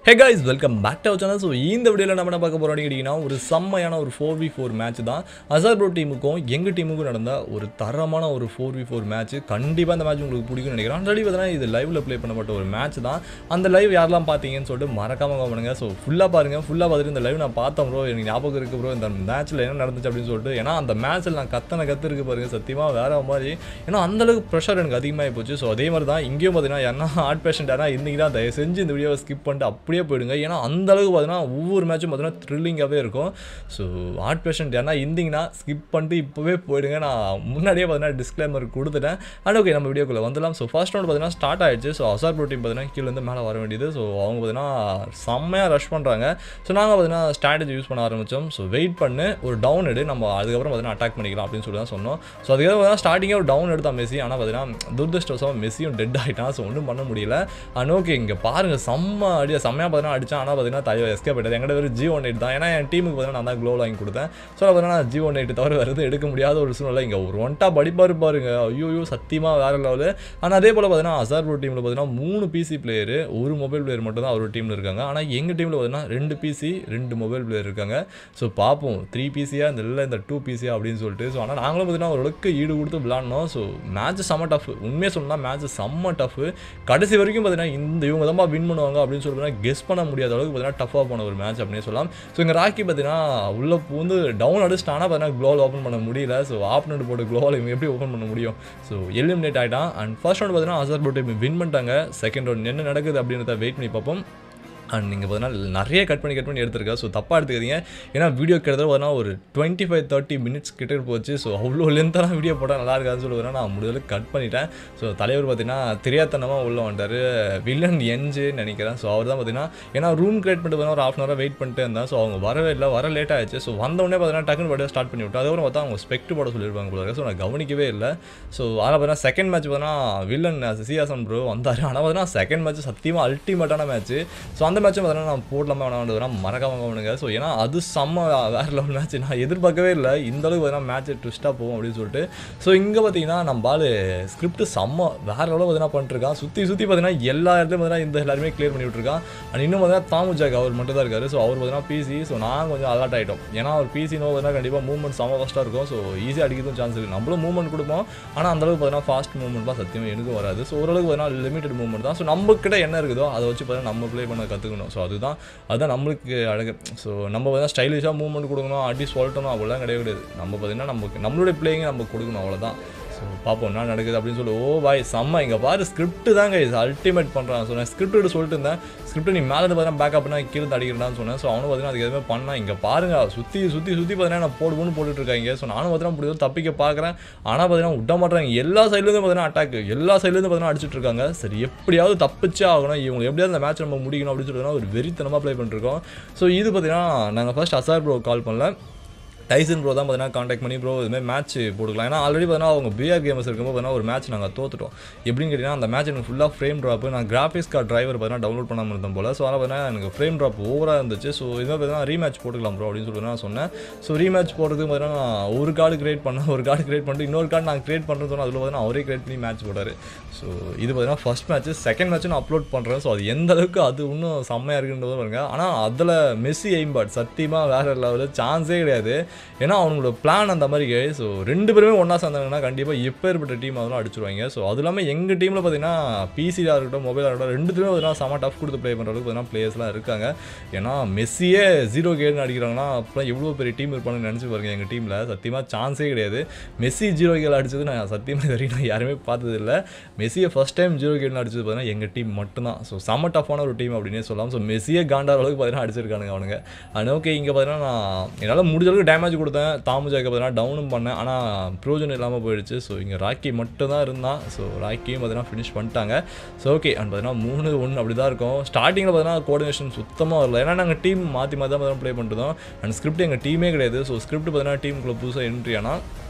hey guys welcome back to channel so இந்த வீடியோவில் நம்ம என்ன பார்க்க போகிறோம் கேட்டிங்கன்னா ஒரு செம்மையான ஒரு ஃபோர் வி ஃபோர் மேட்ச் தான் அசார் ப்ரோ டீமுக்கும் எங்கள் டீமுக்கும் நடந்த ஒரு தரமான ஒரு ஃபோர் வி ஃபோர் மேட்ச் கண்டிப்பாக அந்த மேட்ச் உங்களுக்கு பிடிக்கும்னு நினைக்கிறேன் ஆல்ரெடி பார்த்தீங்கன்னா இது லைவில் ப்ளே பண்ணப்பட்ட ஒரு மேட்ச் தான் அந்த லைவ் யாரெல்லாம் பார்த்தீங்கன்னு சொல்லிட்டு மறக்காம பண்ணுங்க ஸோ ஃபுல்லாக பாருங்கள் ஃபுல்லாக பார்த்துட்டு இந்த லைவ் நான் பார்த்தேன் ப்ரோ எனக்கு ஞாபகம் இருக்குது ப்ரோ இந்த மேட்ச்சில் என்ன நடந்துச்சு அப்படின்னு சொல்லிட்டு ஏன்னா அந்த மேட்ச்சில் நான் கத்தனை கத்து இருக்கு பாருங்க சத்தியமாக வேற மாதிரி ஏன்னா அந்தளவுக்கு ப்ரெஷர் எனக்கு அதிகமாகி போச்சு ஸோ அதே மாதிரி தான் இங்கேயும் பார்த்தீங்கன்னா யாருன்னா ஹார்ட் பேஷண்ட் யாரா இருந்தீங்கன்னா தயவு செஞ்சு இந்த வீடியோவை ஸ்கிப் பண்ணிட்டு அப்படியே போயிடுங்க ஏன்னா அந்த அளவுக்கு பார்த்தீங்கன்னா ஒவ்வொரு மேட்சும் பார்த்தீங்கன்னா த்ரில்லிங்காகவே இருக்கும் ஸோ ஹார்ட் பேஷண்ட் யாரா இருந்தீங்கன்னா ஸ்கிப் பண்ணிட்டு இப்போவே போயிடுங்க நான் முன்னாடியே பார்த்தீங்கன்னா டிஸ்க்ளைமர் கொடுத்துட்டேன் அண்ட் ஓகே நம்ம வீடியோக்குள்ளே வந்துடலாம் ஸோ ஃபர்ஸ்ட் ரவுண்ட் பார்த்தீங்கன்னா ஸ்டார்ட் ஆயிடுச்சு ஸோ அசார் ப்ரோ டீம் பார்த்தீங்கன்னா கீழே இருந்து மேலே வர வேண்டியது ஸோ அவங்க பார்த்தீங்கன்னா செம்மையாக ரஷ் பண்ணுறாங்க ஸோ நாங்கள் பார்த்தீங்கன்னா ஸ்ட்ராட்டஜி யூஸ் பண்ண ஆரம்பித்தோம் ஸோ வெயிட் பண்ணு ஒரு டவுன் எடு நம்ம அதுக்கப்புறம் பார்த்தீங்கன்னா அட்டாக் பண்ணிக்கலாம் அப்படின்னு சொல்லி தான் சொன்னோம் ஸோ அதுக்கப்புறம் பார்த்தீங்கன்னா ஸ்டார்டிங்கே ஒரு டவுன் எடுத்தான் மெஸ்ஸி ஆனால் பார்த்தீங்கன்னா துர்தஷ்டவசம் மெஸ்ஸியும் டெட் ஆகிட்டான் ஸோ ஒன்றும் பண்ண முடியல அண்ட் ஓகே இங்கே பாருங்கள் செம்ம அடியா செம்மையாக பார்த்தீங்கன்னா அடிச்சான் ஆனால் பார்த்தீங்கன்னா தயவு எஸ்கே போயிட்டது எங்கிட்ட வெறும் ஜி ஒன் எயிட் தான் ஏன்னா என் டீமுக்கு பார்த்தீங்கன்னா நான் தான் க்ளோ வாங்கி கொடுத்தேன் ஸோ பார்த்தீங்கன்னா ஜி ஒன் எயிட் தவிர வருது எடுக்க முடியாத ஒரு சூழ்நிலை இங்கே ஒரு ஒன்ட்டா படிப்பாரு பாருங்க ஐயோ ஐயோ சத்தியமாக வேற லெவலு ஆனால் அதே போல் பார்த்தீங்கன்னா அசார் ப்ரோ டீமில் பார்த்தீங்கன்னா மூணு பிசி பிளேயர் ஒரு மொபைல் பிளேயர் மட்டும் தான் அவர் டீமில் இருக்காங்க ஆனால் எங்கள் டீமில் பார்த்தீங்கன்னா ரெண்டு பிசி ரெண்டு மொபைல் பிளேயர் இருக்காங்க ஸோ பார்ப்போம் த்ரீ பிசியா இந்த இல்லை இந்த டூ பிசியா அப்படின்னு சொல்லிட்டு ஸோ ஆனால் நாங்களும் பார்த்தீங்கன்னா ஓரளவுக்கு ஈடு கொடுத்து விளாட்னோம் ஸோ மேட்ச் செம்ம டஃப் உண்மையாக சொன்னால் மேட்ச் செம்ம டஃப் கடைசி வரைக்கும் பார்த்தீங்கன்னா இந்த இவங்க தான் வின் பண்ணுவாங்க அப்படின்னு சொல்லி பார்த்தீங்கன்னா கெஸ் பண்ண முடியாத அளவுக்கு பார்த்தீங்கன்னா டஃபாக போன ஒரு மேட்ச் அப்படின்னு சொல்லலாம் ஸோ இங்கே ராக்கி பார்த்தீங்கன்னா உள்ளே பூந்து டவுன் அடிச்சிட்டானா பார்த்தீங்கன்னா க்ளோவில் ஓப்பன் பண்ண முடியல ஸோ ஆப்னட் போட்டு க்ளோவில் இவங்க எப்படி ஓப்பன் பண்ண முடியும் ஸோ எலிமினேட் ஆகிட்டான் அண்ட் ஃபர்ஸ்ட் ரவுண்ட் பார்த்தீங்கன்னா அசர் போட்டு வின் பண்ணிட்டாங்க செகண்ட் ரவுண்ட் என்ன நடக்குது அப்படின்றத வெயிட் பண்ணி பார்ப்போம் அண்ட் நீங்கள் பார்த்தீங்கன்னா நிறைய கட் பண்ணி கட் பண்ணி எடுத்திருக்கேன் ஸோ தப்பாக எடுத்துக்காதீங்க ஏன்னா வீடியோ கிட்டத்தட்ட பார்த்தீங்கன்னா ஒரு டுவெண்ட்டி ஃபைவ் தேர்ட்டி மினிட்ஸ் கிட்ட போச்சு ஸோ அவ்வளோ லென்த்தான வீடியோ போட்டால் நல்லா இருக்காதுன்னு சொல்லி நான் முடிஞ்சளவுக்கு கட் பண்ணிட்டேன் ஸோ தலைவர் பார்த்தீங்கன்னா தெரியாதனமாக உள்ளே வந்துட்டார் வில்லன் என்ஜுன்னு நினைக்கிறேன் ஸோ அவர் தான் பார்த்தீங்கன்னா ஏன்னா ரூம் கிரியேட் பண்ணிட்டு பார்த்தீங்கன்னா ஒரு ஆஃப் அன் ஹவர் வெயிட் பண்ணிட்டு இருந்தேன் ஸோ அவங்க வரவே இல்லை வர லேட் ஆயிடுச்சு ஸோ வந்தவொடனே பார்த்தீங்கன்னா டக்குனு பாட்டு ஸ்டார்ட் பண்ணி விட்டு அதுக்கப்புறம் பார்த்தா அவங்க ஸ்பெக்ட் போட சொல்லியிருப்பாங்க போல ஸோ நான் கவனிக்கவே இல்லை ஸோ ஆனால் பார்த்தீங்கன்னா செகண்ட் மேட்ச் பார்த்தீங்கன்னா வில்லன் சியாசன் ப்ரோ வந்தார் ஆனால் பார்த்தீங்கன்னா செகண்ட் மேட்ச் சத்தியமாக அல்டிமேட்டான மேட்ச் ஸோ அந்த மேட்ச்சும் பார்த்தீங்கன்னா நான் போடலாமா வேணாம் மறக்காம கவனுங்க ஸோ ஏன்னா அது செம்ம வேற லெவல் மேட்ச் நான் எதிர்பார்க்கவே இல்லை இந்த அளவுக்கு பார்த்தீங்கன்னா மேட்ச் ட்விஸ்ட்டாக போகும் அப்படின்னு சொல்லிட்டு ஸோ இங்கே பார்த்தீங்கன்னா நம்ம பால் ஸ்கிரிப்ட் செம்ம வேற லெவலில் பார்த்தீங்கன்னா பண்ணிட்டுருக்கான் சுற்றி சுற்றி பார்த்தீங்கன்னா எல்லா இடத்துலையும் பார்த்தீங்கன்னா இந்த எல்லாருமே கிளியர் பண்ணி விட்டுருக்கான் அண்ட் இன்னும் பார்த்தீங்கன்னா தாமுஜாக் அவர் மட்டும் தான் இருக்காரு ஸோ அவர் பார்த்தீங்கன்னா பிசி ஸோ நான் கொஞ்சம் அலர்ட் ஆகிட்டோம் ஏன்னா அவர் பிசி நோ பார்த்தீங்கன்னா கண்டிப்பாக மூவ்மெண்ட் செம்ம ஃபஸ்ட்டாக இருக்கும் ஸோ ஈஸியாக அடிக்கிறதும் சான்ஸ் இருக்குது நம்மளும் மூவ்மெண்ட் கொடுப்போம் ஆனால் அந்தளவுக்கு பார்த்தீங்கன்னா ஃபாஸ்ட் மூவ்மெண்ட்லாம் சத்தியமாக எனக்கும் வராது ஸோ ஓரளவுக்கு பார்த்தீங்கன்னா லிமிட்டட் மூவ்மெண்ட் தான் ஸோ நம்ம கிட்ட என்ன இருக்குதோ அதை வச்சு பார்த்தீங்கன்னா நம்ம ப்ளே பண்ண கற்றுக்கணும் ஸோ அதுதான் அதுதான் நம்மளுக்கு அழகு ஸோ நம்ம பார்த்தீங்கன்னா ஸ்டைலிஷாக மூவ்மெண்ட் கொடுக்கணும் அடி சொல்லட்டணும் அப்படிலாம் கிடையாது கிடையாது நம்ம பார்த்தீங்கன்னா நமக்கு நம்மளுடைய பிளேயிங் நம்ம கொடுக்கணும் அவ்வளோதான் ஸோ பார்ப்போம் என்ன நடக்குது அப்படின்னு சொல்லி ஓ பாய் செம்ம இங்கே பாரு ஸ்கிரிப்ட் தாங்க இது அல்டிமேட் பண்ணுறான் ஸோ நான் ஸ்கிரிப்ட் சொல்லிட்டு இருந்தேன் ஸ்கிரிப்ட் நீ மேலே இருந்து பார்த்தீங்கன்னா பேக்கப்னா கீழே அடிக்கிறான்னு சொன்னேன் ஸோ அவனும் பார்த்தீங்கன்னா அதுக்கு எதுவுமே பண்ணால் இங்கே பாருங்க சுற்றி சுற்றி சுற்றி பார்த்தீங்கன்னா நான் போடுவோன்னு போட்டுட்டு இருக்காங்க ஸோ நானும் பார்த்தீங்கன்னா முடியும் தப்பிக்க பார்க்குறேன் ஆனால் பார்த்தீங்கன்னா விட மாட்டாங்க எல்லா சைட்லேருந்து பார்த்தீங்கன்னா அட்டாக் எல்லா சைட்லேருந்து பார்த்தீங்கன்னா அடிச்சிட்டு இருக்காங்க சரி எப்படியாவது தப்பிச்சே ஆகணும் இவங்க எப்படியாவது அந்த மேட்ச் நம்ம முடிக்கணும் அப்படின்னு சொல்லிட்டு ஒரு வெறித்தனமாக ப்ளே பண்ணிருக்கோம் ஸோ இது பார்த்தீங்கன்னா நாங்கள் ஃபர்ஸ்ட் அசார் ப்ரோ கால் பண்ணல டைசன் ப்ரோ தான் பார்த்தீங்கன்னா காண்டாக்ட் பண்ணி ப்ரோ இதுமாதிரி மேட்ச் போட்டுக்கலாம் ஏன்னா ஆல்ரெடி பார்த்தீங்கன்னா அவங்க பிஆர் கேமர்ஸ் இருக்கும்போது பார்த்தீங்கன்னா ஒரு மேட்ச் நாங்கள் தோத்துட்டோம் எப்படின்னு கேட்டிங்கன்னா அந்த மேட்ச் எனக்கு ஃபுல்லாக ஃப்ரேம் ட்ராப் நான் கிராஃபிக்ஸ் கார்டு டிரைவர் பார்த்தீங்கன்னா டவுன்லோட் பண்ணாமல் இருந்தேன் போல் ஸோ அதனால் பார்த்தீங்கன்னா எனக்கு ஃப்ரேம் ட்ராப் ஓவராக இருந்துச்சு ஸோ இதுமாதிரி பார்த்தீங்கன்னா ரீமேட்ச் போட்டுக்கலாம் ப்ரோ அப்படின்னு சொல்லிட்டு நான் சொன்னேன் ஸோ ரீமேட்ச் போடுறதுக்கு பார்த்தீங்கன்னா ஒரு கார்டு கிரியேட் பண்ணேன் ஒரு கார்டு கிரியேட் பண்ணிட்டு இன்னொரு கார்டு நான் கிரியேட் பண்ணுறது சொன்னால் அதில் பார்த்தீங்கன்னா அவரே கிரியேட் பண்ணி மேட்ச் போட்டார் ஸோ இது பார்த்தீங்கன்னா ஃபஸ்ட் மேட்ச் செகண்ட் மேட்ச் நான் அப்லோட் பண்ணுறேன் ஸோ அது எந்த அளவுக்கு அது இன்னும் செம்மையாக இருக்குன்றது பாருங்க ஆனால் அதில் மெஸ்ஸி எய்ம்பாட் சத்தியமாக வேறு லெவலில் சான்ஸே கிடையாது ஏன்னா அவங்களோட பிளான் அந்த மாதிரி ஸோ ரெண்டு பேருமே ஒன்றா சேர்ந்தாங்கன்னா கண்டிப்பாக எப்பேற்பட்ட டீம் அதெல்லாம் அடிச்சிருவாங்க ஸோ அது இல்லாமல் எங்கள் டீமில் பார்த்தீங்கன்னா பிசியாக இருக்கட்டும் மொபைலாக இருக்கட்டும் ரெண்டுத்துலேயும் பார்த்தீங்கன்னா செம டஃப் கொடுத்து ப்ளே பண்ணுற அளவுக்கு பார்த்தீங்கன்னா பிளேயர்ஸ்லாம் இருக்காங்க ஏன்னா மெஸ்ஸியே ஜீரோ கேர்னு அடிக்கிறாங்கன்னா அப்புறம் எவ்வளோ பெரிய டீம் இருப்பாங்கன்னு நினச்சி பாருங்க எங்கள் டீமில் சத்தியமாக சான்ஸே கிடையாது மெஸ்ஸி ஜீரோ கேல் அடிச்சது நான் சத்தியமாக இது வரைக்கும் நான் யாருமே பார்த்ததில்ல மெஸ்ஸியை ஃபஸ்ட் டைம் ஜீரோ கேல் அடிச்சது பார்த்தீங்கன்னா எங்கள் டீம் மட்டும்தான் ஸோ செம டஃப்பான ஒரு டீம் அப்படின்னே சொல்லலாம் ஸோ மெஸ்ஸியே காண்டார அளவுக்கு பார்த்தீங்கன்னா அடிச்சிருக்கானுங்க அவனுங்க அண்ட் ஓகே இங்கே பார்த்தீங்கன்னா நான் என்னால் முடிஞ்ச அளவுக்கு டேமேஜ் கொடுத்தேன் தாமுஜாக்கு பார்த்தீங்கன்னா டவுனும் பண்ணேன் ஆனால் ப்ரோஜனம் இல்லாமல் போயிடுச்சு ஸோ இங்கே ராக்கி மட்டும் தான் இருந்தான் ஸோ ராக்கியும் பார்த்தீங்கன்னா ஃபினிஷ் பண்ணிட்டாங்க ஸோ ஓகே அண்ட் பார்த்தீங்கன்னா மூணு ஒன்று அப்படி தான் இருக்கும் ஸ்டார்டிங்கில் பார்த்தீங்கன்னா கோஆர்டினேஷன் சுத்தமாக வரல ஏன்னா நாங்கள் டீம் மாற்றி மாற்றி தான் பார்த்தீங்கன்னா ப்ளே பண்ணிட்டு அண்ட் ஸ்கிரிப்ட் எங்கள் டீமே கிடையாது ஸோ ஸ்கிரிப்ட் பார்த்தீங்கன்னா டீமுக்குள்ளே புதுசாக என்ட்ரி ஆனால்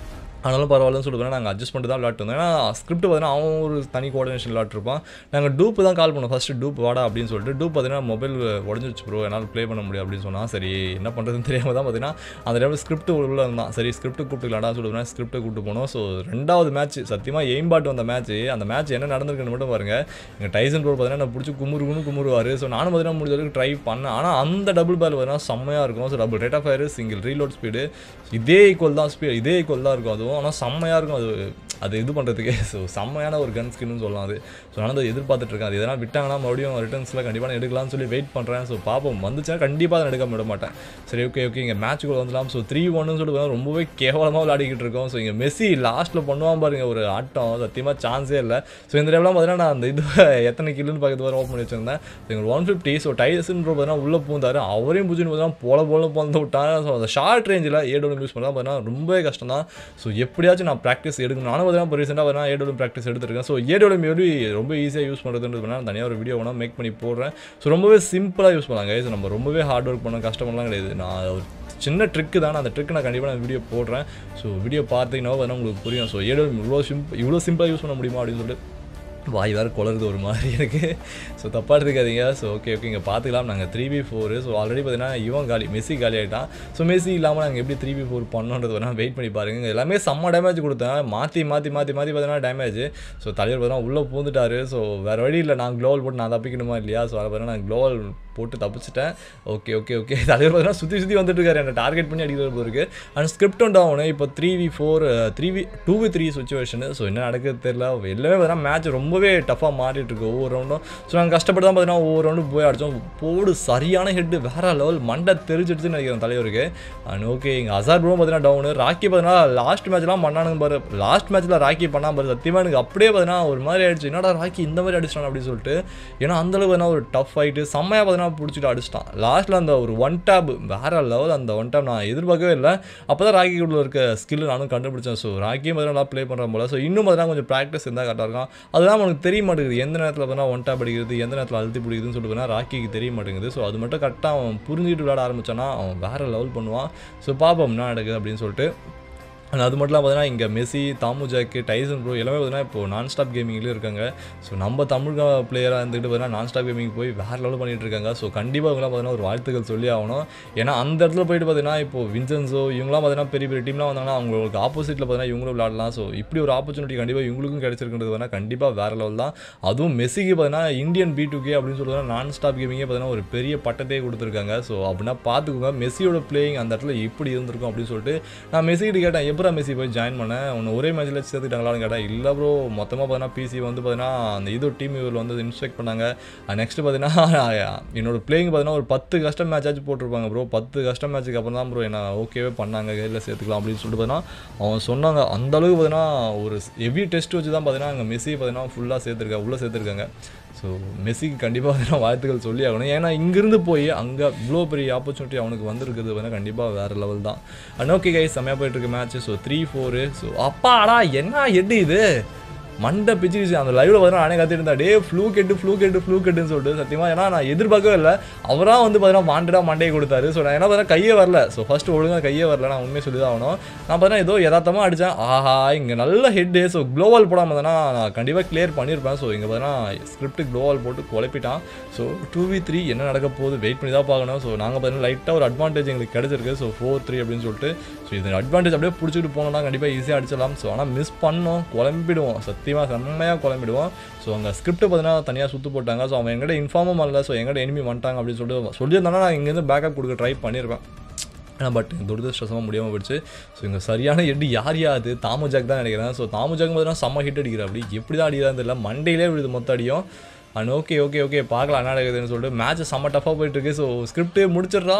ஆனாலும் பரவாயில்லன்னு சொல்லிட்டு பார்த்தீங்கன்னா நாங்கள் அட்ஜஸ்ட் பண்ணிட்டு தான் விளாட்டு இருந்தோம் ஏன்னா ஸ்கிரிப்ட் பார்த்தீங்கன்னா அவன் ஒரு தனி கோஆர்டினேஷன் விளாட்ருப்பான் நாங்கள் டூப் தான் கால் பண்ணோம் ஃபஸ்ட்டு டூப் வாடா அப்படின்னு சொல்லிட்டு டூப் பார்த்தீங்கன்னா மொபைல் உடஞ்சிருச்சு ப்ரோ என்னால் ப்ளே பண்ண முடியும் அப்படின்னு சொன்னால் சரி என்ன பண்ணுறதுன்னு தெரியாமல் தான் பார்த்தீங்கன்னா அந்த டைமில் ஸ்கிரிப்ட் உள்ள இருந்தான் சரி ஸ்கிரிப்ட் கூப்பிட்டுக்கலாம்டா சொல்லிட்டு ஸ்கிரிப்ட்டை கூப்பிட்டு போனோம் ஸோ ரெண்டாவது மேட்ச் சத்தியமாக எய்ம் பாட்டு வந்த மேட்ச் அந்த மேட்ச் என்ன நடந்திருக்குன்னு மட்டும் பாருங்க எங்கள் டைசன் ப்ரோ பார்த்தீங்கன்னா நான் பிடிச்சி குமுருகுன்னு குமுருவார் ஸோ நானும் பார்த்தீங்கன்னா முடிஞ்ச வரைக்கும் ட்ரை பண்ணேன் ஆனால் அந்த டபுள் பேல் பார்த்தீங்கன்னா செம்மையாக இருக்கும் so double rate of fire single reload speed இதே ஈக்குவல் தான் ஸ்பீட் இதே ஈக்குவல் தான் இருக்கும் அதுவும் ஆனால் செம்மையாக இருக்கும் அது அது இது பண்ணுறதுக்கே ஸோ செம்மையான ஒரு கன் ஸ்கின்னு சொல்லலாம் அது ஸோ நான் அதை எதிர்பார்த்துட்டு இருக்கேன் அது எதனால் விட்டாங்கன்னா மறுபடியும் ரிட்டர்ன்ஸில் கண்டிப்பாக நான் எடுக்கலாம்னு சொல்லி வெயிட் பண்ணுறேன் ஸோ பார்ப்போம் வந்துச்சுன்னா கண்டிப்பாக அதை எடுக்க விட மாட்டேன் சரி ஓகே ஓகே இங்கே மேட்ச்சுக்குள்ள வந்துடலாம் ஸோ த்ரீ ஒன்னு சொல்லிட்டு பார்த்தா ரொம்பவே கேவலமாக விளையாடிக்கிட்டு இருக்கோம் ஸோ இங்கே மெஸ்ஸி லாஸ்ட்டில் பண்ணுவான் பாருங்க ஒரு ஆட்டம் சத்தியமாக சான்ஸே இல்லை ஸோ இந்த டைம்லாம் பார்த்தீங்கன்னா நான் அந்த இது எத்தனை கில்லுன்னு பார்க்கறது வர ஓப்பன் பண்ணி வச்சிருந்தேன் ஸோ எங்களுக்கு one fifty so Tyson bro பார்த்தீங்கன்னா உள்ளே பூந்தாரு அவரையும் பூச்சின்னு பார்த்தீங்கன்னா போல போல போந்து விட்டாங்க ஸோ அந்த ஷார்ட் ரேஞ்சில் ஏடோலும் யூஸ் பண்ணலாம் பார்த்தீங்கன்னா ரொம்பவே கஷ்டம் தான் ஸோ எப்படியாச்சும் நான் ப்ராக்டிஸ் எடுக்கணும் நானும் பார்த்தீங்கன்னா இப்போ ரீசெண்டாக பார்த்தீங்கன்னா ஏடோலும் ப்ராக்டிஸ் எடுத்துருக்கேன் ஸோ ஏடோலும் எப்படி ரொம்ப ஈஸியாக யூஸ் பண்ணுறதுன்றது நான் தனியாக ஒரு வீடியோ வேணால் மேக் பண்ணி போடுறேன் ஸோ ரொம்பவே சிம்பிளாக யூஸ் பண்ணலாம் கைஸ் நம்ம ரொம்பவே ஹார்ட் ஒர்க் பண்ண கஷ்டமெல்லாம் கிடையாது நான் ஒரு சின்ன ட்ரிக்கு தான் அந்த ட்ரிக் நான் கண்டிப்பாக நான் வீடியோ போடுறேன் ஸோ வீடியோ பார்த்தீங்கன்னா வேணா உங்களுக்கு புரியும் ஸோ ஏடோ இவ்வளோ சிம்பிள் இவ்வளோ சிம்பிளாக யூஸ் பண்ண முடியுமா அப்படின்னு சொல்லிட்டு வாய் வேறு குளருது ஒரு மாதிரி எனக்கு ஸோ தப்பாக எடுத்துக்காதீங்க ஸோ ஓகே ஓகே இங்கே பார்த்துக்கலாம் நாங்கள் three v four so already பார்த்தீங்கன்னா இவன் காலி மெஸ்ஸி காலி ஆகிட்டான் ஸோ மெஸ்ஸி இல்லாமல் நாங்கள் எப்படி த்ரீ பி ஃபோர் பண்ணோன்றது வேணால் வெயிட் பண்ணி பாருங்க எல்லாமே செம்ம டேமேஜ் கொடுத்தேன் மாற்றி மாற்றி மாற்றி மாற்றி பார்த்தீங்கன்னா டேமேஜ் ஸோ தலைவர் பார்த்தீங்கன்னா உள்ளே பூந்துட்டாரு ஸோ வேறு வழி இல்லை நான் க்ளோவல் போட்டு நான் தப்பிக்கணுமா இல்லையா ஸோ அதை பார்த்தீங்கன்னா நான் க்ளோவல் போட்டு தப்பிச்சிட்டேன் ஓகே ஓகே ஓகே தலைவர் பார்த்தீங்கன்னா சுற்றி சுற்றி வந்துட்டு இருக்காரு என்ன டார்கெட் பண்ணி அடிக்கிறது இருக்கு அண்ட் ஸ்கிரிப்ட் ஒன்று ஆகணும் இப்போ three v four three v two v three situation so என்ன நடக்குது தெரியல எல்லாமே பார்த்தீங்கன்னா மேட்ச் ரொம்பவே டஃபாக மாறிட்டு இருக்கு ஒவ்வொரு ரவுண்டும் ஸோ நாங்கள் கஷ்டப்பட்டு தான் பார்த்தீங்கன்னா ஒவ்வொரு ரவுண்டும் போய் அடித்தோம் போடு சரியான ஹெட்டு வேற லெவல் மண்டை தெரிஞ்சிடுச்சுன்னு நினைக்கிறேன் தலைவருக்கு அண்ட் ஓகே இங்கே அசார் ப்ரோ பார்த்தீங்கன்னா டவுனு ராக்கி பார்த்தீங்கன்னா லாஸ்ட் மேட்ச்லாம் பண்ணானுங்க பாரு லாஸ்ட் மேட்ச்சில் ராக்கி பண்ணா பாரு சத்தியமாக எனக்கு அப்படியே பார்த்தீங்கன்னா ஒரு மாதிரி ஆயிடுச்சு என்னடா ராக்கி இந்த மாதிரி அடிச்சிட்டான் அப்படின்னு சொல்லிட்டு ஏன்னா அந்தளவுக்கு பார்த்தீங்கன்னா ஒரு டஃப் ஃபைட்டு செம்மையாக பார்த்தீங்கன்னா பிடிச்சிட்டு அடிச்சிட்டான் லாஸ்ட்டில் அந்த ஒரு ஒன் டேப் வேற லெவல் அந்த ஒன் டேப் நான் எதிர்பார்க்கவே இல்லை அப்போ தான் ராக்கிக்குள்ள இருக்க ஸ்கில் நானும் கண்டுபிடிச்சேன் ஸோ ராக்கியும் பார்த்தீங்கன்னா ப்ளே பண்ணுற போல ஸோ இன்னும் பார்த்தீங்கன்னா கொஞ்சம் ப்ராக்டிஸ் இருந்தால் கரெக்டாக இருக்கும் அதுதான் உனக்கு தெரிய மாட்டேங்குது எந்த நேரத்தில் பார்த்தீங்கன்னா ஒன் டேப் அடிக்கிறது எந்த நேரத்தில் அழுத்தி பிடிக்குதுன்னு சொல்லிட்டு பார்த்தீங்கன்னா ராக்கிக்கு தெரிய மாட்டேங்குது ஸோ அது மட்டும் கரெக்டாக அவன் புரிஞ்சுட்டு விளையாட ஆரம்பிச்சானா அவன் வேறு லெவல் பண்ணுவான் ஸோ பார்ப்போம் என்ன நடக்குது அப்படின்னு சொல்லிட்டு அண்ட் அது மட்டும் இல்லாமல் பார்த்தீங்கன்னா இங்கே Messi Thamu Jack Tyson bro எல்லாமே பார்த்தீங்கன்னா இப்போ நான் ஸ்டாப் கேமிங்லேயும் இருக்காங்க ஸோ நம்ம தமிழ் பிளேயராக இருந்துட்டு பார்த்தீங்கன்னா நான் ஸ்டாப் கேமிங் போய் வேறு லெவல் பண்ணிட்டு இருக்காங்க ஸோ கண்டிப்பாக இவங்களாம் பார்த்தீங்கன்னா ஒரு வாழ்த்துக்கள் சொல்லி ஆகணும் ஏன்னா அந்த இடத்துல போயிட்டு பார்த்தீங்கன்னா இப்போ வின்சென்ஸோ இவங்களாம் பார்த்தீங்கன்னா பெரிய பெரிய டீம்லாம் வந்தாங்கன்னா அவங்களுக்கு ஆப்போசிட்டில் பார்த்தீங்கன்னா இவங்களும் விளாடலாம் ஸோ இப்படி ஒரு ஆப்பர்ச்சுனிட்டி கண்டிப்பாக இவங்களுக்கும் கிடைச்சிருக்கிறது வேணால் கண்டிப்பாக வேறு லெவல் தான் அதுவும் மெஸ்ஸிக்கு பார்த்தீங்கன்னா இந்தியன் பி டூ கே அப்படின்னு சொல்லுறது நான் ஸ்டாப் கேமிங்கே பார்த்தீங்கன்னா ஒரு பெரிய பட்டத்தையே கொடுத்துருக்காங்க ஸோ அப்படின்னா பார்த்துக்கோங்க மெஸ்ஸியோட பிளேயிங் அந்த இடத்துல இப்படி இருந்திருக்கும் அப்படின்னு சொல்லிட்டு நான் மெஸ்ஸி கிட்ட கேட்டேன் எப்படா மெஸ்ஸி போய் ஜாயின் பண்ணேன் உன்னை ஒரே மேட்ச்சில் சேர்த்துட்டாங்களான்னு கேட்டேன் இல்லை ப்ரோ மொத்தமாக பார்த்தீங்கன்னா பிசி வந்து பார்த்தீங்கன்னா அந்த இது டீம் இவர் வந்து இன்ஸ்ட்ரக்ட் பண்ணாங்க நெக்ஸ்ட் பார்த்தீங்கன்னா என்னோட பிளேயிங் பார்த்தீங்கன்னா ஒரு பத்து கஷ்டம் மேட்சாச்சும் போட்டிருப்பாங்க ப்ரோ பத்து கஷ்டம் மேட்ச்சுக்கு அப்புறம் தான் ப்ரோ என்ன ஓகேவே பண்ணாங்க கையில் சேர்த்துக்கலாம் அப்படின்னு சொல்லிட்டு பார்த்தீங்கன்னா அவன் சொன்னாங்க அந்த அளவுக்கு பார்த்தீங்கன்னா ஒரு ஹெவி டெஸ்ட் வச்சு தான் பார்த்தீங்கன்னா அங்கே மெஸ்ஸி பார்த்தீங்கன்னா ஃபுல்லாக சேர்த்துருக்காங்க உள்ளே சேர்த்துருக்காங்க ஸோ மெஸ்ஸிக்கு கண்டிப்பாக பார்த்தீங்கன்னா வாழ்த்துக்கள் சொல்லி ஆகணும் ஏன்னா இங்கேருந்து போய் அங்கே இவ்வளோ பெரிய ஆப்பர்ச்சுனிட்டி அவனுக்கு வந்திருக்குது வந்து கண்டிப்பாக வேறு லெவல் தான் அண்ட் ஓகே கைஸ் செம்மையாக போயிட்டு இருக்கு match so three four so அப்பாடா என்ன எட்டு இது மண்டை பிச்சுக்கிச்சு அந்த லைவ்ல பார்த்தா நானே கத்திட்டு இருந்தா டே ஃப்ளூ கெட்டு ஃப்ளூ கெட்டு ஃப்ளூ கெட்டுன்னு சொல்லிட்டு சத்தியமா ஏன்னா நான் எதிர்பார்க்கவே இல்லை அவராக வந்து பார்த்தீங்கன்னா வாண்டடா மண்டையை கொடுத்தாரு ஸோ நான் என்ன பார்த்தா கையே வரல ஸோ ஃபர்ஸ்ட் ஒழுங்காக கையே வரல நான் உண்மையை சொல்லி தான் ஆகணும் நான் பார்த்தா ஏதோ யதார்த்தமாக அடித்தேன் ஆஹா இங்கே நல்ல ஹெட்டு ஸோ க்ளோவால் போடாமல் தானே நான் கண்டிப்பாக கிளியர் பண்ணியிருப்பேன் ஸோ இங்கே பார்த்தீங்கன்னா ஸ்கிரிப்ட் க்ளோவால் போட்டு குழப்பிட்டான் ஸோ டூ வி த்ரீ என்ன நடக்க போகுது வெயிட் பண்ணி தான் பார்க்கணும் ஸோ நாங்கள் பார்த்தீங்கன்னா லைட்டாக ஒரு அட்வான்டேஜ் எங்களுக்கு கிடச்சிருக்கு ஸோ ஃபோர் த்ரீ அப்படின்னு சொல்லிட்டு ஸோ இது அட்வான்டேஜ் அப்படியே பிடிச்சிட்டு போனோம்னா கண்டிப்பாக ஈஸியாக அடிச்சிடலாம் ஸோ ஆனால் மிஸ் பண்ணோம் குழம்பிடுவோம் சத்தியமாக செம்மையாக குழம்பிடுவோம் ஸோ அங்கே ஸ்கிரிப்ட் பார்த்தீங்கன்னா தனியாக சுற்று போட்டாங்க ஸோ அவன் எங்கிட்ட இன்ஃபார்மும் பண்ணல ஸோ எங்கிட்ட எனிமி வந்துட்டாங்க அப்படின்னு சொல்லிட்டு சொல்லியிருந்தானா நான் இங்கேருந்து பேக்கப் கொடுக்க ட்ரை பண்ணியிருப்பேன் ஆனால் பட் துரதிருஷ்டமாக முடியாமல் போயிடுச்சு ஸோ இங்கே சரியான எட்டு யார் யாது தாமுஜாக் தான் நினைக்கிறேன் ஸோ தாமுஜாக் பார்த்தீங்கன்னா செம்ம ஹிட் அடிக்கிற அப்படி எப்படி தான் அடிக்கிறான்னு தெரியல மண்டையிலே விழுது மொத்த அடியும் அண்ட் ஓகே ஓகே ஓகே பார்க்கலாம் என்ன நடக்குதுன்னு சொல்லிட்டு மேட்ச் செம்ம டஃபாக போயிட்டுருக்கு ஸோ ஸ்கிரிப்டே முடிச்சிடுறா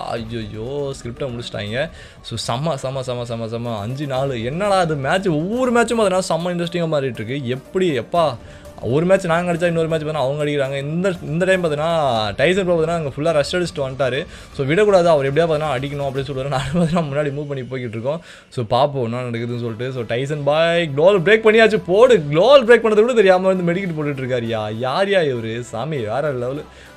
ஐயோ ஸ்கிரிப்டை முடிச்சிட்டாங்க ஸோ செம்ம செம்ம செம்ம செம்ம செம்ம அஞ்சு நாலு என்னடா அது மேட்ச் ஒவ்வொரு மேட்சும் அதனால் செம்ம இன்ட்ரெஸ்டிங்காக மாறிட்டு இருக்கு எப்படி எப்பா ஒரு மேட்ச் நாங்கள் அடிச்சா இன்னொரு மேட்ச் பார்த்தா அவங்க அடிக்கிறாங்க இந்த இந்த டைம் பார்த்தீங்கன்னா டைசன் ப்ரோ பார்த்தீங்கன்னா அங்கே ஃபுல்லாக ரஷ் அடிச்சுட்டு வந்துட்டாரு ஸோ விடக்கூடாது அவர் எப்படியா பார்த்தீங்கன்னா அடிக்கணும் அப்படின்னு சொல்லுவாரு நான் பார்த்தீங்கன்னா முன்னாடி மூவ் பண்ணி போய்கிட்டு இருக்கோம் ஸோ பார்ப்போம் என்ன நடக்குதுன்னு சொல்லிட்டு ஸோ டைசன் பாய் க்ளோல் பிரேக் பண்ணியாச்சு போடு க்ளோல் பிரேக் பண்ணது கூட தெரியாமல் வந்து மெடிக்கெட் போட்டுட்டு இருக்காருயா யார் யா இவர் சாமி வேற லெவலு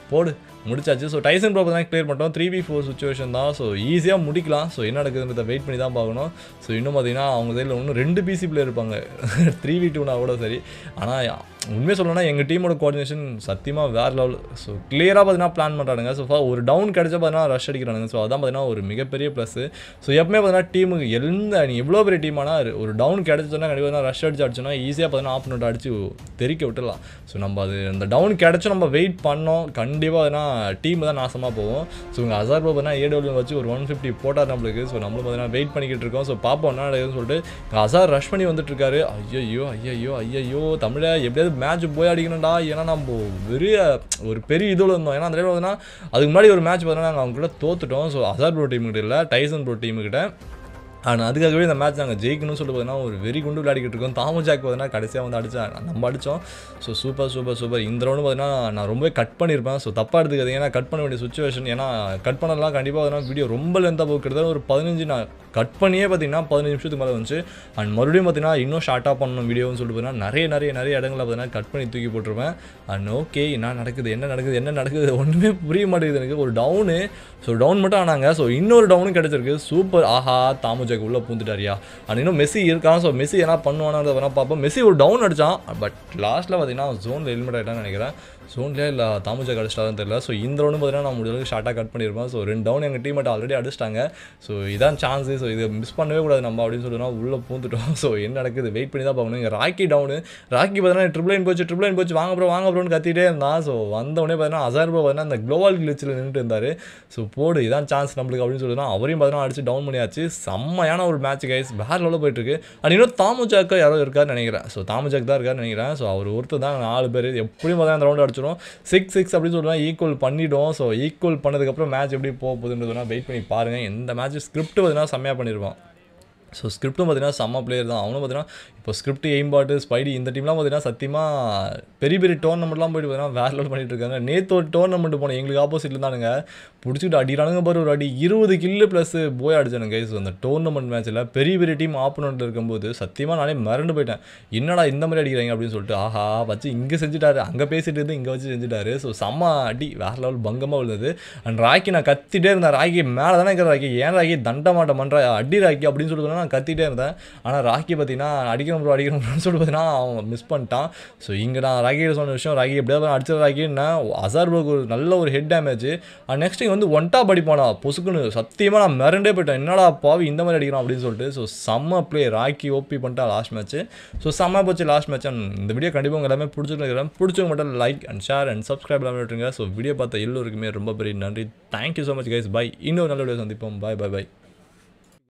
போடு முடிச்சாச்சு ஸோ டைசன் ப்ரோ தான் கிளியர் பண்ணிட்டோம் த்ரீ பி ஃபோர் சுச்சுவேஷன் தான் ஸோ ஈஸியாக முடிக்கலாம் ஸோ என்ன நடக்குதுன்றத வெயிட் பண்ணி தான் பார்க்கணும் ஸோ இன்னும் பார்த்தீங்கன்னா அவங்க சைடில் இன்னும் ரெண்டு பிசி பிளேயர் இருப்பாங்க த்ரீ வி டூனா கூட சரி ஆனால் உண்மையாக சொல்லணும்னா எங்கள் டீமோட கோஆர்டினேஷன் சத்தியமாக வேறு லெவல் ஸோ கிளியராக பார்த்தீங்கன்னா பிளான் பண்ணுறானுங்க ஸோ ஒரு டவுன் கிடச்சா பார்த்தீங்கன்னா ரஷ் அடிக்கிறானுங்க ஸோ அதான் பார்த்தீங்கன்னா ஒரு மிகப்பெரிய ப்ளஸ் ஸோ எப்பவுமே பார்த்தீங்கன்னா டீமுக்கு எந்த நீ எவ்வளோ பெரிய டீமானா ஒரு டவுன் கிடச்சோன்னா கண்டிப்பாக ரஷ் அடிச்சு அடிச்சோன்னா ஈஸியாக பார்த்தீங்கன்னா ஆப்பனோட் அடிச்சு தெறிக்க விட்டுடலாம் ஸோ நம்ம அது அந்த டவுன் கிடச்சும் நம்ம வெயிட் பண்ணோம் கண்டிப்பாக பார்த்தீங்கன்னா டீம் தான் நாசமாக போகும் ஸோ இங்கே ஹசார் ப்ரோ பார்த்தீங்கன்னா ஏடபிள்யூ வச்சு ஒரு ஒன் ஃபிஃப்டி போட்டார் நம்மளுக்கு ஸோ நம்மளும் பார்த்தீங்கன்னா வெயிட் பண்ணிக்கிட்டு இருக்கோம் ஸோ பார்ப்போம் என்ன நடக்குதுன்னு சொல்லிட்டு ஹசார் ரஷ் பண்ணி வந்துட்டு இருக்காரு ஐயோ ஐயோ ஐயோ தமிழை எப்படியாவது மேட்ச் போய் அடிக்கணும்டா ஏன்னா நம்ம பெரிய ஒரு பெரிய இதில் இருந்தோம் ஏன்னா அந்த டைம் பார்த்தீங்கன்னா அதுக்கு முன்னாடி ஒரு மேட்ச் பார்த்தீங்கன்னா நாங்கள் அவங்க கூட தோத்துட்டோம் ஸோ ஹசார் ப்ரோ டீமுக்கிட்ட இல்லை டைசன் ப்ரோ டீமுக்கிட்ட ஆனால் அதுக்காகவே இந்த மேட்ச் நாங்கள் ஜெயிக்கணும்னு சொல்லிட்டு பார்த்தீங்கன்னா ஒரு வெறி குண்டு விளையாடிக்கிட்டு இருக்கோம் தாமு ஜாக் பார்த்தீங்கன்னா கடைசியாக வந்து அடிச்சா நம்ம அடித்தோம் ஸோ சூப்பர் சூப்பர் சூப்பர் இந்த ரவுண்டு பார்த்தீங்கன்னா நான் ரொம்பவே கட் பண்ணியிருப்பேன் ஸோ தப்பாக எடுத்துக்காதீங்க ஏன்னா கட் பண்ண வேண்டிய சுச்சுவேஷன் ஏன்னா கட் பண்ணலாம் கண்டிப்பாக பார்த்தீங்கன்னா வீடியோ ரொம்ப லென்த்தாக போக்குறது ஒரு பதினஞ்சு நான் கட் பண்ணியே பார்த்தீங்கன்னா பதினஞ்சு நிமிஷத்துக்கு மேலே வந்துச்சு அண்ட் மறுபடியும் பார்த்தீங்கன்னா இன்னும் ஷார்ட்டாக பண்ணணும் வீடியோன்னு சொல்லிட்டு பார்த்தீங்கன்னா நிறைய நிறைய நிறைய இடங்களில் பார்த்தீங்கன்னா கட் பண்ணி தூக்கி போட்டிருப்பேன் அண்ட் ஓகே என்ன நடக்குது என்ன நடக்குது என்ன நடக்குது ஒன்றுமே புரிய மாட்டேங்குது எனக்கு ஒரு டவுனு ஸோ டவுன் மட்டும் ஆனாங்க ஸோ இன்னொரு டவுனும் கிடச்சிருக்கு சூப்பர் ஆஹா தாமுஜாக்கு உள்ளே பூந்துட்டாரியா அண்ட் இன்னும் மெஸ்ஸி இருக்கான் ஸோ மெஸ்ஸி என்ன பண்ணுவானு வேணால் பார்ப்போம் மெஸ்ஸி ஒரு டவுன் அடித்தான் பட் லாஸ்ட்டில் பார்த்தீங்கன்னா ஜோனில் ஹெல்மெட் ஆகிட்டான்னு நினைக்கிறேன் ஜோன்லேயே இல்லை தாமுஜா அடிச்சிட்டாருன்னு தெரியல ஸோ இந்த ரவுண்டு பார்த்தீங்கன்னா நான் முடிஞ்சளவுக்கு ஷார்ட்டாக கட் பண்ணியிருப்பேன் ஸோ ரெண்டு டவுன் எங்கள் டீம் ஆல்ரெடி அடிச்சிட்டாங்க ஸோ இதான் சான்ஸு ஸோ இதை மிஸ் பண்ணவே கூடாது நம்ம அப்படின்னு சொல்லினா உள்ளே பூந்துட்டோம் ஸோ என்ன நடக்குது வெயிட் பண்ணி தான் பார்க்கணும் இங்கே ராக்கி டவுனு ராக்கி பார்த்தீங்கன்னா ட்ரிபிள் லைன் போச்சு ட்ரிபிள் லைன் போச்சு வாங்க ப்ரோ வாங்க ப்ரோன்னு கத்திட்டே இருந்தான் ஸோ வந்தவொடனே பார்த்தீங்கன்னா ஹசார் ப்ரோ பார்த்தீங்கன்னா அந்த குளோபல் கிளிச்சில் நின்றுட்டு இருந்தார் ஸோ போடு இதான் சான்ஸ் நம்மளுக்கு அப்படின்னு சொல்லினா அவரையும் பார்த்தீங்கன்னா அடிச்சு டவுன் பண்ணியாச்சு செம்மையான ஒரு மேட்ச் கைஸ் வேறு லெவலில் போயிட்டுருக்கு அண்ட் இன்னும் தாமுஜாக்கா யாரோ இருக்காருன்னு நினைக்கிறேன் ஸோ தாமுஜாக் தான் இருக்காருன்னு நினைக்கிறேன் ஸோ அவர் ஒருத்தர் தான் நாலு பேர் எப்படியும் பார்த்தீங்கன்னா அந்த ரவுண்டு அடிச்சிடும் சிக்ஸ் சிக்ஸ் அப்படின்னு சொல்லுவாங்க ஈக்குவல் பண்ணிவிடும் ஸோ ஈக்குவல் பண்ணதுக்கப்புறம் மேட்ச் எப்படி போக போகுதுன்றதுனா வெயிட் பண்ணி பாருங்கள் எந்த மேட்ச் ஸ்கிரிப்ட் பார்த்தீங்கன்னா செம்மையாக பண்ணியிருப்பான் ஸோ ஸ்கிரிப்ட்டும் பார்த்தீங்கன்னா செம்ம பிளேயர் தான் அவனும் பார்த்தீங்கன்னா இப்போ ஸ்கிரிப்ட் எய்ம்பாட்டு ஸ்பைடி இந்த டீம்லாம் பார்த்தீங்கன்னா சத்தியமாக பெரிய பெரிய டோர்னமெண்ட்லாம் போயிட்டு பார்த்தீங்கன்னா வேற லெவல் பண்ணிட்டு இருக்காங்க நேற்று ஒரு டோர்னமெண்ட் போனோம் எங்களுக்கு ஆப்போசிட்டில் தானுங்க பிடிச்சிக்கிட்டு அடிக்கிறானுங்க பாரு ஒரு அடி இருபது கில்லு ப்ளஸ் போய் அடிச்சானுங்க ஸோ அந்த டோர்னமெண்ட் மேட்ச்சில் பெரிய பெரிய டீம் ஆப்போனண்ட்டில் இருக்கும்போது சத்தியமாக நானே மறந்து போயிட்டேன் என்னடா இந்த மாதிரி அடிக்கிறாங்க அப்படின்னு சொல்லிட்டு ஆஹா வச்சு இங்கே செஞ்சுட்டாரு அங்கே பேசிட்டு இருந்து இங்கே வச்சு செஞ்சுட்டாரு ஸோ செம்ம அடி வேற லெவல் பங்கமாக விழுந்தது அண்ட் ராக்கி நான் கத்திட்டே இருந்தேன் ராக்கி மேலே தானே இருக்கிற ராக்கி ஏன் ராக்கி தண்ட மாட்டேன் பண்ணுற அடி ராக்கி அப்படின்னு சொல்லிட்டு நான் கத்திட்டே இருந்தேன் ஆனால் ராக்கி பார்த்தீங்கன்னா அடிக்கிறோம் ப்ரோ அடிக்கிறோம் ப்ரோன்னு சொல்லிட்டு பார்த்தீங்கன்னா அவன் மிஸ் பண்ணிட்டான் ஸோ இங்கே நான் ராக்கி சொன்ன விஷயம் ராக்கி எப்படியாவது அடிச்ச ராக்கின்னா அசார் ப்ரோக்கு ஒரு நல்ல ஒரு ஹெட் டேமேஜ் அண்ட் நெக்ஸ்ட் இங்கே வந்து ஒன்டா படிப்பானா பொசுக்குன்னு சத்தியமாக நான் மிரண்டே போயிட்டேன் என்னடா பாவி இந்த மாதிரி அடிக்கிறான் அப்படின்னு சொல்லிட்டு ஸோ செம்ம ப்ளே ராக்கி ஓபி பண்ணிட்டா லாஸ்ட் மேட்ச் ஸோ செம்ம போச்சு லாஸ்ட் மேட்ச் அண்ட் இந்த வீடியோ கண்டிப்பாக உங்க எல்லாமே பிடிச்சிருக்கிறேன் பிடிச்சவங்க மட்டும் like and share and subscribe எல்லாமே விட்டுருங்க ஸோ வீடியோ பார்த்த எல்லோருக்குமே ரொம்ப பெரிய நன்றி thank you so much guys bye இன்னொரு நல்ல வீடியோ சந்திப்போம் பாய் பை பை